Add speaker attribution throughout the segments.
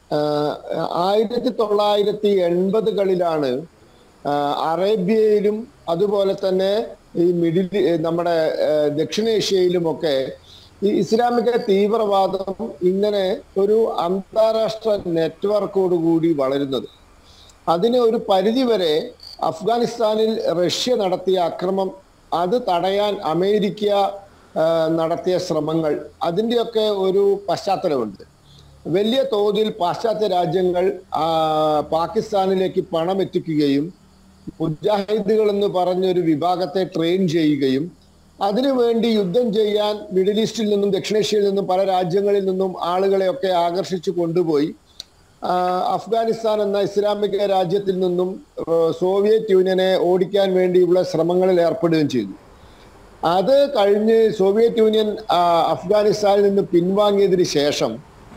Speaker 1: ആയിരത്തി തൊള്ളായിരത്തി എൺപതുകളിലാണ് അറേബ്യയിലും അതുപോലെ തന്നെ ഈ മിഡിൽ നമ്മുടെ ആ, ദക്ഷിണേഷ്യയിലുമൊക്കെ ഈ ഇസ്ലാമിക തീവ്രവാദം ഇങ്ങനെ ഒരു അന്താരാഷ്ട്ര നെറ്റ്വർക്കോട് കൂടി വളരുന്നത് അതിന് ഒരു പരിധിവരെ അഫ്ഗാനിസ്ഥാനിൽ റഷ്യ നടത്തിയ അക്രമം അത് തടയാൻ അമേരിക്ക ആ, നടത്തിയ ശ്രമങ്ങൾ അതിൻ്റെയൊക്കെ ഒരു പശ്ചാത്തലമുണ്ട് വലിയ തോതിൽ പാശ്ചാത്യ രാജ്യങ്ങൾ ആ, പാകിസ്ഥാനിലേക്ക് പണം എത്തിക്കുകയും മുജാഹിദുകൾ എന്ന് പറഞ്ഞൊരു വിഭാഗത്തെ ട്രെയിൻ ചെയ്യുകയും അതിനുവേണ്ടി യുദ്ധം ചെയ്യാൻ മിഡിൽ ഈസ്റ്റിൽ നിന്നും ദക്ഷിണേഷ്യയിൽ നിന്നും പല രാജ്യങ്ങളിൽ നിന്നും ആളുകളെയൊക്കെ ആകർഷിച്ചു കൊണ്ടുപോയി ആ, അഫ്ഗാനിസ്ഥാൻ എന്ന ഇസ്ലാമിക രാജ്യത്തിൽ നിന്നും ആ, സോവിയറ്റ് യൂണിയനെ ഓടിക്കാൻ വേണ്ടിയുള്ള ശ്രമങ്ങളിൽ ഏർപ്പെടുകയും ചെയ്തു അത് കഴിഞ്ഞ് സോവിയറ്റ് യൂണിയൻ ആ, അഫ്ഗാനിസ്ഥാനിൽ നിന്ന് പിൻവാങ്ങിയതിന് ശേഷം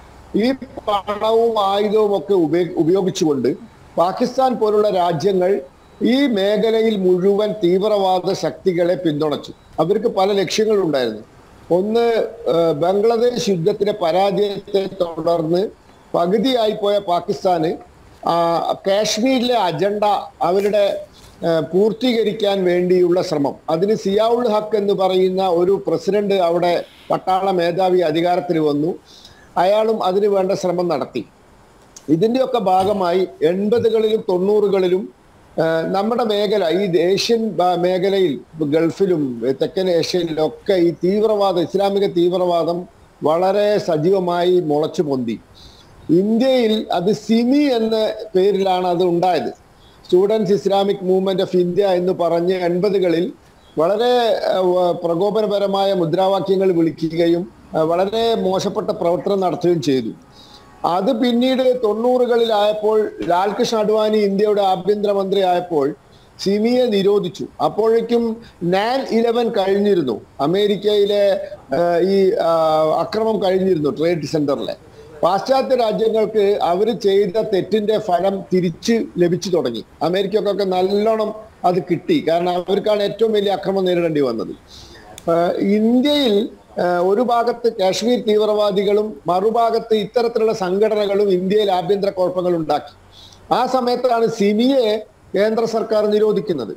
Speaker 1: ഈ പണവും ആയുധവും ഒക്കെ ഉപയോ- ഉപയോഗിച്ചുകൊണ്ട് പാകിസ്ഥാൻ പോലുള്ള രാജ്യങ്ങൾ ഈ മേഖലയിൽ മുഴുവൻ തീവ്രവാദ ശക്തികളെ പിന്തുണച്ചു അവർക്ക് പല ലക്ഷ്യങ്ങളുണ്ടായിരുന്നു ഒന്ന് ആ, ബംഗ്ലാദേശ് യുദ്ധത്തിലെ പരാജയത്തെ തുടർന്ന് പകുതിയായി പോയ പാകിസ്ഥാന് ആ, കാശ്മീരിലെ അജണ്ട അവരുടെ ആ, പൂർത്തീകരിക്കാൻ വേണ്ടിയുള്ള ശ്രമം അതിന് സിയാഉൾ ഹക്ക് എന്ന് പറയുന്ന ഒരു പ്രസിഡന്റ് അവിടെ പട്ടാള മേധാവി അധികാരത്തിൽ വന്നു അയാളും അതിന് വേണ്ട ശ്രമം നടത്തി ഇതിന്റെയൊക്കെ ഭാഗമായി എൺപതുകളിലും തൊണ്ണൂറുകളിലും ആ, നമ്മുടെ മേഖല ഈ ഏഷ്യൻ ബ- മേഖലയിൽ ഗൾഫിലും തെക്കൻ ഏഷ്യയിലും ഒക്കെ ഈ തീവ്രവാദ ഇസ്ലാമിക തീവ്രവാദം വളരെ സജീവമായി മുളച്ചു പൊന്തി ഇന്ത്യയിൽ അത് സിമി എന്ന പേരിലാണ് അത് ഉണ്ടായത് students Islamic movement of India എന്ന് പറഞ്ഞ് എൺപതുകളിൽ വളരെ ആ, വ- പ്രകോപനപരമായ മുദ്രാവാക്യങ്ങൾ വിളിക്കുകയും ആ, വളരെ മോശപ്പെട്ട പ്രവർത്തനം നടത്തുകയും ചെയ്തു അത് പിന്നീട് തൊണ്ണൂറുകളിലായപ്പോൾ ലാൽകൃഷ്ണ അഡ്വാനി ഇന്ത്യയുടെ ആഭ്യന്തരമന്ത്രി ആയപ്പോൾ സിമിയെ നിരോധിച്ചു അപ്പോഴേക്കും നാൻ ഇലവൻ കഴിഞ്ഞിരുന്നു അമേരിക്കയിലെ ആ, ഈ ആ, അക്രമം കഴിഞ്ഞിരുന്നു ട്രേഡ് സെന്ററിലെ പാശ്ചാത്യ രാജ്യങ്ങൾക്ക് അവർ ചെയ്ത തെറ്റിന്റെ ഫലം തിരിച്ച് ലഭിച്ചു തുടങ്ങി അമേരിക്കക്കൊക്കെ നല്ലോണം അത് കിട്ടി കാരണം അവർക്കാണ് ഏറ്റവും വലിയ അക്രമം നേരിടേണ്ടി വന്നത് ആഹ് ഇന്ത്യയിൽ ആഹ് ഒരു ഭാഗത്ത് കാശ്മീർ തീവ്രവാദികളും മറുഭാഗത്ത് ഇത്തരത്തിലുള്ള സംഘടനകളും ഇന്ത്യയിൽ ആഭ്യന്തര കുഴപ്പങ്ങൾ ഉണ്ടാക്കി ആ സമയത്താണ് സിമിയെ കേന്ദ്ര സർക്കാർ നിരോധിക്കുന്നത്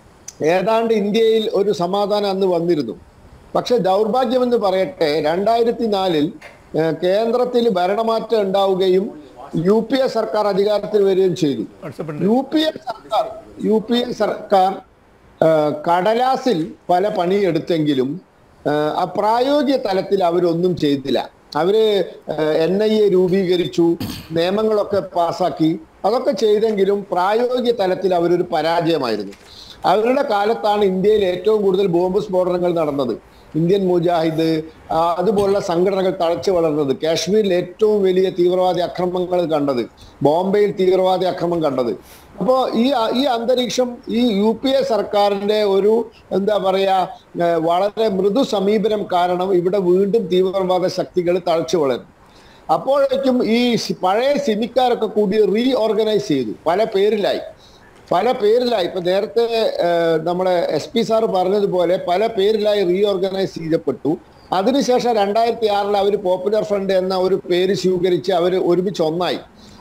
Speaker 1: ഏതാണ്ട് ഇന്ത്യയിൽ ഒരു സമാധാനം അന്ന് വന്നിരുന്നു പക്ഷെ ദൗർഭാഗ്യമെന്ന് പറയട്ടെ രണ്ടായിരത്തി നാലിൽ കേന്ദ്രത്തിൽ ഭരണമാറ്റം ഉണ്ടാവുകയും യു പി എ സർക്കാർ അധികാരത്തിൽ വരികയും ചെയ്തു
Speaker 2: വാട്സപ്പ്
Speaker 1: യു പി എ സർക്കാർ യു പി എ സർക്കാർ ആ, കടലാസിൽ പല പണിയെടുത്തെങ്കിലും ആ, ആ പ്രായോഗിക തലത്തിൽ അവരൊന്നും ചെയ്തില്ല അവര് എൻ ഐ എ രൂപീകരിച്ചു നിയമങ്ങളൊക്കെ പാസാക്കി അതൊക്കെ ചെയ്തെങ്കിലും പ്രായോഗിക തലത്തിൽ അവരൊരു പരാജയമായിരുന്നു അവരുടെ കാലത്താണ് ഇന്ത്യയിൽ ഏറ്റവും കൂടുതൽ ബോംബ് സ്ഫോടനങ്ങൾ നടന്നത് ഇന്ത്യൻ മുജാഹിദ് ആ, അതുപോലുള്ള സംഘടനകൾ തഴച്ചു വളർന്നത് കാശ്മീരിൽ ഏറ്റവും വലിയ തീവ്രവാദി അക്രമങ്ങൾ കണ്ടത് ബോംബെയിൽ തീവ്രവാദി അക്രമം കണ്ടത് അപ്പോൾ ഈ ഈ അന്തരീക്ഷം ഈ യു പി എ സർക്കാരിന്റെ ഒരു എന്താ പറയാ ഏഹ് വളരെ മൃദു സമീപനം കാരണം ഇവിടെ വീണ്ടും തീവ്രവാദ ശക്തികൾ തഴച്ചു വളരും അപ്പോഴേക്കും ഈ സി- പഴയ സിമിക്കാരൊക്കെ കൂടി റീ ഓർഗനൈസ് ചെയ്തു പല പേരിലായി പല പേരിലായി ഇപ്പൊ നേരത്തെ ഏഹ്, നമ്മുടെ എസ് പി സാർ പറഞ്ഞതുപോലെ പല പേരിലായി റീ ഓർഗനൈസ് ചെയ്യപ്പെട്ടു അതിനുശേഷം രണ്ടായിരത്തി ആറിൽ അവർ പോപ്പുലർ ഫ്രണ്ട് എന്ന ഒരു പേര് സ്വീകരിച്ച് അവർ ഒരുമിച്ച് ഒന്നായി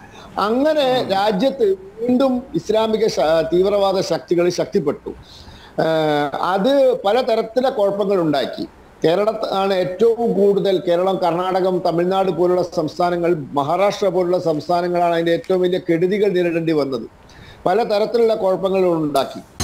Speaker 1: അങ്ങനെ രാജ്യത്ത് വീണ്ടും ഇസ്ലാമിക ശ- തീവ്രവാദ ശക്തികൾ ശക്തിപ്പെട്ടു ഏഹ്, അത് പലതരത്തിലെ കുഴപ്പങ്ങൾ ഉണ്ടാക്കി കേരളത്താണ് ഏറ്റവും കൂടുതൽ കേരളം കർണാടകം തമിഴ്നാട് പോലുള്ള സംസ്ഥാനങ്ങൾ മഹാരാഷ്ട്ര പോലുള്ള സംസ്ഥാനങ്ങളാണ് അതിന്റെ ഏറ്റവും വലിയ കെടുതികൾ നേരിടേണ്ടി വന്നത് പലതരത്തിലുള്ള കുഴപ്പങ്ങൾ ഉണ്ടാക്കി